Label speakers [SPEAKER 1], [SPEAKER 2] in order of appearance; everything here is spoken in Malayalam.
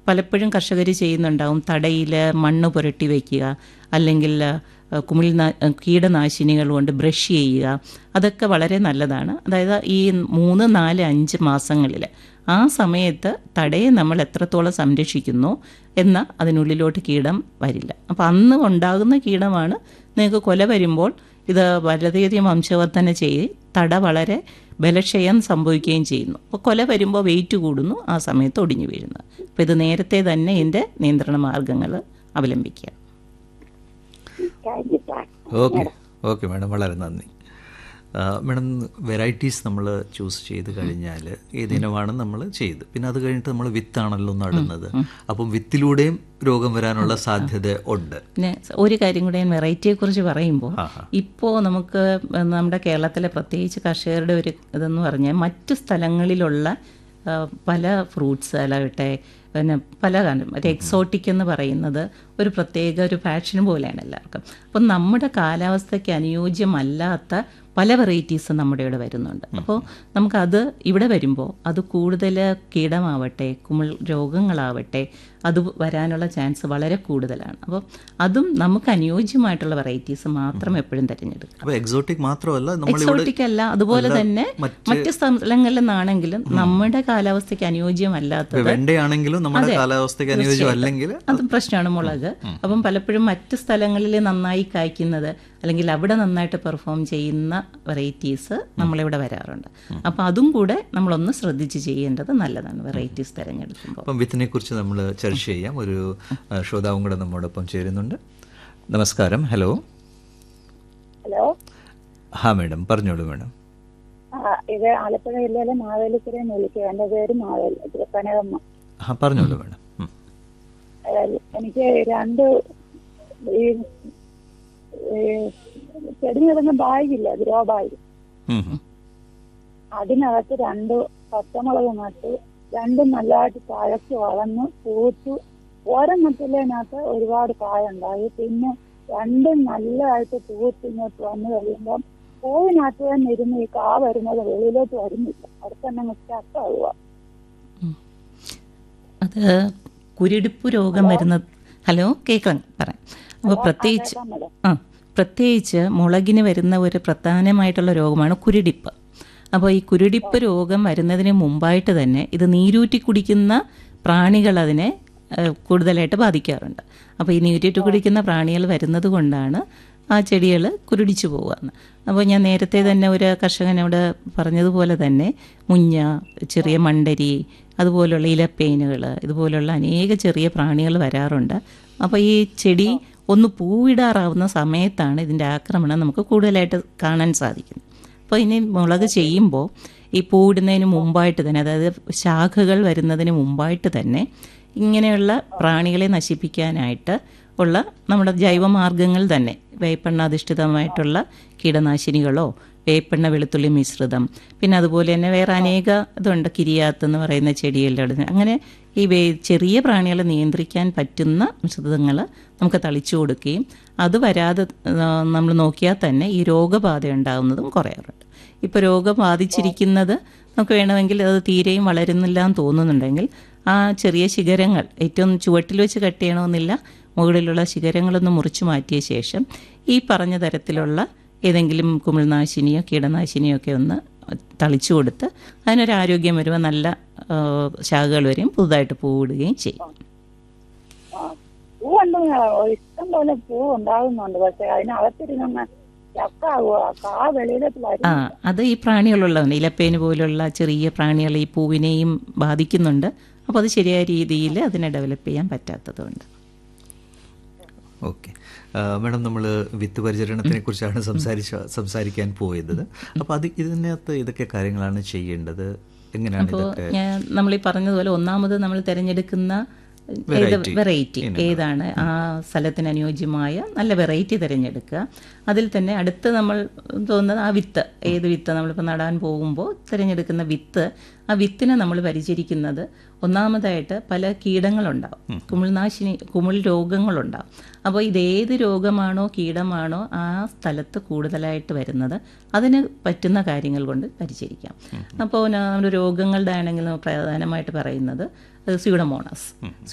[SPEAKER 1] പലപ്പോഴും കർഷകർ ചെയ്യുന്നുണ്ടാവും തടയിൽ മണ്ണ് പുരട്ടി വയ്ക്കുക അല്ലെങ്കിൽ ആ, കുമിൾ നാ- ആ, കീടനാശിനികൾ കൊണ്ട് ബ്രഷ് ചെയ്യുക അതൊക്കെ വളരെ നല്ലതാണ് അതായത് ഈ മൂന്ന് നാല് അഞ്ച് മാസങ്ങളിൽ ആ സമയത്ത് തടയെ നമ്മൾ എത്രത്തോളം സംരക്ഷിക്കുന്നു എന്ന അതിനുള്ളിലോട്ട് കീടം വരില്ല അപ്പോൾ അന്ന് ഉണ്ടാകുന്ന കീടമാണ് നിങ്ങൾക്ക് കൊല വരുമ്പോൾ ഇത് വളരെയധികം വംശവർധന ചെയ്ത് തട വളരെ ബലക്ഷയം സംഭവിക്കുകയും ചെയ്യുന്നു അപ്പോൾ കൊല വരുമ്പോൾ വെയിറ്റ് കൂടുന്നു ആ സമയത്ത് ഒടിഞ്ഞു വീഴുന്നു അപ്പോൾ ഇത് നേരത്തെ തന്നെ ഇതിൻ്റെ നിയന്ത്രണ മാർഗങ്ങൾ അവലംബിക്കുക
[SPEAKER 2] thank you sir
[SPEAKER 3] okay okay madam വളരെ നന്ദി ആ, മാഡം വെറൈറ്റീസ് നമ്മൾ ചൂസ് ചെയ്ത് കഴിഞ്ഞാൽ ഏതിനമാണ് നമ്മൾ ചെയ്ത് പിന്നെ അത് കഴിഞ്ഞിട്ട് നമ്മൾ വിത്താണല്ലോ നടുന്നത് അപ്പം വിത്തിലൂടെയും രോഗം വരാനുള്ള സാധ്യത ഉണ്ട്
[SPEAKER 1] പിന്നെ ഒരു കാര്യം കൂടെ ഞാൻ വെറൈറ്റിയെക്കുറിച്ച് പറയുമ്പോൾ ഇപ്പോൾ നമുക്ക് നമ്മുടെ കേരളത്തിലെ പ്രത്യേകിച്ച് കർഷകരുടെ ഒരു ഇതെന്ന് പറഞ്ഞാൽ മറ്റു സ്ഥലങ്ങളിലുള്ള ആ, പല ഫ്രൂട്ട്സ് അല്ലാവട്ടെ പിന്നെ പല കാര്യം ഒരു എക്സോട്ടിക് എന്ന് പറയുന്നത് ഒരു പ്രത്യേക ഒരു ഫാഷൻ പോലെയാണ് എല്ലാവർക്കും അപ്പം നമ്മുടെ കാലാവസ്ഥയ്ക്ക് അനുയോജ്യമല്ലാത്ത പല വെറൈറ്റീസും നമ്മുടെ ഇവിടെ വരുന്നുണ്ട് അപ്പോൾ നമുക്കത് ഇവിടെ വരുമ്പോൾ അത് കൂടുതൽ കീടമാവട്ടെ കുമിൾ രോഗങ്ങളാവട്ടെ അത് വരാനുള്ള ചാൻസ് വളരെ കൂടുതലാണ് അപ്പോൾ അതും നമുക്ക് അനുയോജ്യമായിട്ടുള്ള വെറൈറ്റീസ് മാത്രം എപ്പോഴും തിരഞ്ഞെടുക്കുക
[SPEAKER 3] അപ്പോൾ എക്സോട്ടിക് മാത്രമല്ല നമ്മളിവിടെ
[SPEAKER 1] എക്സോട്ടിക് അല്ല അതുപോലെ തന്നെ മറ്റ് സ്ഥലങ്ങളിൽ നിന്നാണെങ്കിലും നമ്മുടെ കാലാവസ്ഥയ്ക്ക് അനുയോജ്യമല്ലാത്തത്
[SPEAKER 3] വെണ്ടയാണെങ്കിലും നമ്മുടെ കാലാവസ്ഥയ്ക്ക് അനുയോജ്യം അല്ലെങ്കിൽ
[SPEAKER 1] അത് പ്രശ്നമാണ് മുളക് അപ്പം പലപ്പോഴും മറ്റ് സ്ഥലങ്ങളിൽ നന്നായി കായ്ക്കുന്നത് അല്ലെങ്കിൽ അവിടെ നന്നായിട്ട് പെർഫോം ചെയ്യുന്ന വെറൈറ്റീസ് നമ്മളിവിടെ വരാറുണ്ട് അപ്പം അതും കൂടെ നമ്മളൊന്ന് ശ്രദ്ധിച്ച് ചെയ്യേണ്ടത് നല്ലതാണ് വെറൈറ്റീസ് തിരഞ്ഞെടുക്കുമ്പോൾ
[SPEAKER 3] അപ്പം വിത്തിനെ കുറിച്ച് നമ്മൾ ചർച്ച ചെയ്യാം ഒരു ആ, ശ്രോതാവും കൂടെ നമ്മോടൊപ്പം ചേരുന്നുണ്ട് നമസ്കാരം ഹലോ
[SPEAKER 2] ഹലോ
[SPEAKER 3] ഹാ മാഡം പറഞ്ഞോളൂ മാഡം
[SPEAKER 2] ആ ഇത് ആലപ്പുഴ ജില്ലയിലെ മാവേലിക്കരയിൽ നിന്ന് വിളിക്കുക എൻ്റെ പേര് മാവേലി തിരുപ്പനകമ്മ
[SPEAKER 3] ആ പറഞ്ഞോളൂ മാഡം ഉം.
[SPEAKER 2] ഏഹ് എനിക്ക് രണ്ട് ഈ ഈ ചെടി നിറഞ്ഞ ബാഗില്ല ഗ്രോ ബാഗ്
[SPEAKER 3] ഉം, ഉം.
[SPEAKER 2] അതിനകത്ത് രണ്ട് പച്ചമുളക് നട്ടു രണ്ടും നല്ലതായിട്ട് തഴച്ച് വളർന്ന് പൂത്തു ഒരെണ്ണത്തിലതിനകത്ത് ഒരുപാട് കായുണ്ടായി പിന്നെ രണ്ടും നല്ലതായിട്ട് പൂത്ത് ഇങ്ങോട്ട് വന്നു കഴിയുമ്പം പൂവിനകത്ത് തന്നെ ഇരുന്ന് ഈ കാ വരുന്നത് വെളിയിലോട്ട് വരുന്നില്ല അവിടെ തന്നെ സ്റ്റക്കാവുക
[SPEAKER 1] അത് കുരുടിപ്പ് രോഗം വരുന്ന ഹലോ കേൾക്കാം പറയാം അപ്പോൾ പ്രത്യേകിച്ച്
[SPEAKER 2] കേൾക്കാം മേഡം
[SPEAKER 1] ആ പ്രത്യേകിച്ച് മുളകിന് വരുന്ന ഒരു പ്രധാനമായിട്ടുള്ള രോഗമാണ് കുരുടിപ്പ് അപ്പോൾ ഈ കുരുടിപ്പ് രോഗം വരുന്നതിന് മുമ്പായിട്ട് തന്നെ ഇത് നീരൂറ്റി കുടിക്കുന്ന പ്രാണികൾ അതിനെ ഏഹ്, കൂടുതലായിട്ട് ബാധിക്കാറുണ്ട് അപ്പോൾ ഈ നീരൂറ്റി കുടിക്കുന്ന പ്രാണികൾ വരുന്നത് കൊണ്ടാണ് ആ ചെടികൾ കുരുടിച്ചു പോകുകയെന്ന് അപ്പോൾ ഞാൻ നേരത്തെ തന്നെ ഒരു കർഷകനോട് പറഞ്ഞതുപോലെ തന്നെ മുഞ്ഞ ചെറിയ മണ്ടരി അതുപോലുള്ള ഇലപ്പേനുകൾ ഇതുപോലുള്ള അനേക ചെറിയ പ്രാണികൾ വരാറുണ്ട് അപ്പോൾ ഈ ചെടി ഒന്ന് പൂവിടാറാവുന്ന സമയത്താണ് ഇതിൻ്റെ ആക്രമണം നമുക്ക് കൂടുതലായിട്ട് കാണാൻ സാധിക്കുന്നത് അപ്പോൾ ഇനി മുളക് ചെയ്യുമ്പോൾ ഈ പൂവിടുന്നതിന് മുമ്പായിട്ട് തന്നെ അതായത് ശാഖകൾ വരുന്നതിന് മുമ്പായിട്ട് തന്നെ ഇങ്ങനെയുള്ള പ്രാണികളെ നശിപ്പിക്കാനായിട്ട് ഉള്ള നമ്മുടെ ജൈവമാർഗ്ഗങ്ങൾ തന്നെ വേപ്പെണ്ണ അധിഷ്ഠിതമായിട്ടുള്ള കീടനാശിനികളോ വേപ്പെണ്ണ വെളുത്തുള്ളി മിശ്രിതം പിന്നെ അതുപോലെ തന്നെ വേറെ അനേക ഇതുണ്ട് കിരിയാത്ത് എന്ന് പറയുന്ന ചെടികളുടെ അങ്ങനെ ഈ വേ ചെറിയ പ്രാണികളെ നിയന്ത്രിക്കാൻ പറ്റുന്ന മിശ്രിതങ്ങൾ നമുക്ക് തളിച്ചു കൊടുക്കുകയും അത് വരാതെ നമ്മൾ നോക്കിയാൽ തന്നെ ഈ രോഗബാധ ഉണ്ടാകുന്നതും കുറയാറുണ്ട് ഇപ്പോൾ രോഗം ബാധിച്ചിരിക്കുന്നത് നമുക്ക് വേണമെങ്കിൽ അത് തീരെയും വളരുന്നില്ല എന്ന് തോന്നുന്നുണ്ടെങ്കിൽ ആ ചെറിയ ശിഖരങ്ങൾ ഏറ്റവും ചുവട്ടിൽ വെച്ച് കട്ട് ചെയ്യണമെന്നില്ല മുകളിലുള്ള ശിഖരങ്ങളൊന്ന് മുറിച്ചു മാറ്റിയ ശേഷം ഈ പറഞ്ഞ തരത്തിലുള്ള ഏതെങ്കിലും കുമിൾനാശിനിയോ കീടനാശിനിയോ ഒക്കെ ഒന്ന് തളിച്ചു കൊടുത്ത് അതിനൊരു ആരോഗ്യം വരുമ്പോൾ നല്ല ആ, ശാഖകൾ വരെയും പുതുതായിട്ട് പൂവിടുകയും ചെയ്യും
[SPEAKER 2] പൂവുണ്ട് ഇഷ്ടം പോലെ പൂ ഉണ്ടാകുന്നുണ്ട് പക്ഷെ അതിനകത്തിരുന്ന ചക്കാവുക കാ വെളിയിലോട്ട് വരും
[SPEAKER 1] ആ അത് ഈ പ്രാണികളുള്ളതാണ് ഇലപ്പേന് പോലുള്ള ചെറിയ പ്രാണികൾ ഈ പൂവിനെയും ബാധിക്കുന്നുണ്ട് അപ്പോൾ അത് ശരിയായ രീതിയിൽ അതിനെ ഡെവലപ്പ് ചെയ്യാൻ പറ്റാത്തതുകൊണ്ട്
[SPEAKER 3] ഓക്കെ മാഡം നമ്മൾ വിത്ത് പരിചരണത്തിനെ കുറിച്ചാണ് സംസാരിച്ച സംസാരിക്കാൻ പോയത് അപ്പോൾ അത് ഇതിനകത്ത് ഇതൊക്കെ കാര്യങ്ങളാണ് ചെയ്യേണ്ടത് എങ്ങനെയാണ്
[SPEAKER 1] അപ്പോൾ
[SPEAKER 3] ഇതൊക്കെ
[SPEAKER 1] ഞാൻ നമ്മൾ ഈ പറഞ്ഞതുപോലെ ഒന്നാമത് നമ്മൾ തിരഞ്ഞെടുക്കുന്ന ഏത് വെറൈറ്റി ഏതാണ് ആ സ്ഥലത്തിന് അനുയോജ്യമായ നല്ല വെറൈറ്റി തിരഞ്ഞെടുക്കുക അതിൽ തന്നെ അടുത്ത് നമ്മൾ തോന്നുന്നത് ആ വിത്ത് ഏത് വിത്ത് നമ്മളിപ്പോൾ നടാൻ പോകുമ്പോൾ തിരഞ്ഞെടുക്കുന്ന വിത്ത് ആ വിത്തിനെ നമ്മൾ പരിചരിക്കുന്നത് ഒന്നാമതായിട്ട് പല കീടങ്ങളുണ്ടാവും കുമിൾനാശിനി കുമിൾ രോഗങ്ങളുണ്ടാവും അപ്പോൾ ഇതേത് രോഗമാണോ കീടമാണോ ആ സ്ഥലത്ത് കൂടുതലായിട്ട് വരുന്നത് അതിന് പറ്റുന്ന കാര്യങ്ങൾ കൊണ്ട് പരിചരിക്കാം അപ്പോൾ നമ്മുടെ രോഗങ്ങളുടെ ആണെങ്കിൽ നമ്മൾ പ്രധാനമായിട്ട് പറയുന്നത് സ്യൂഡമോണസ്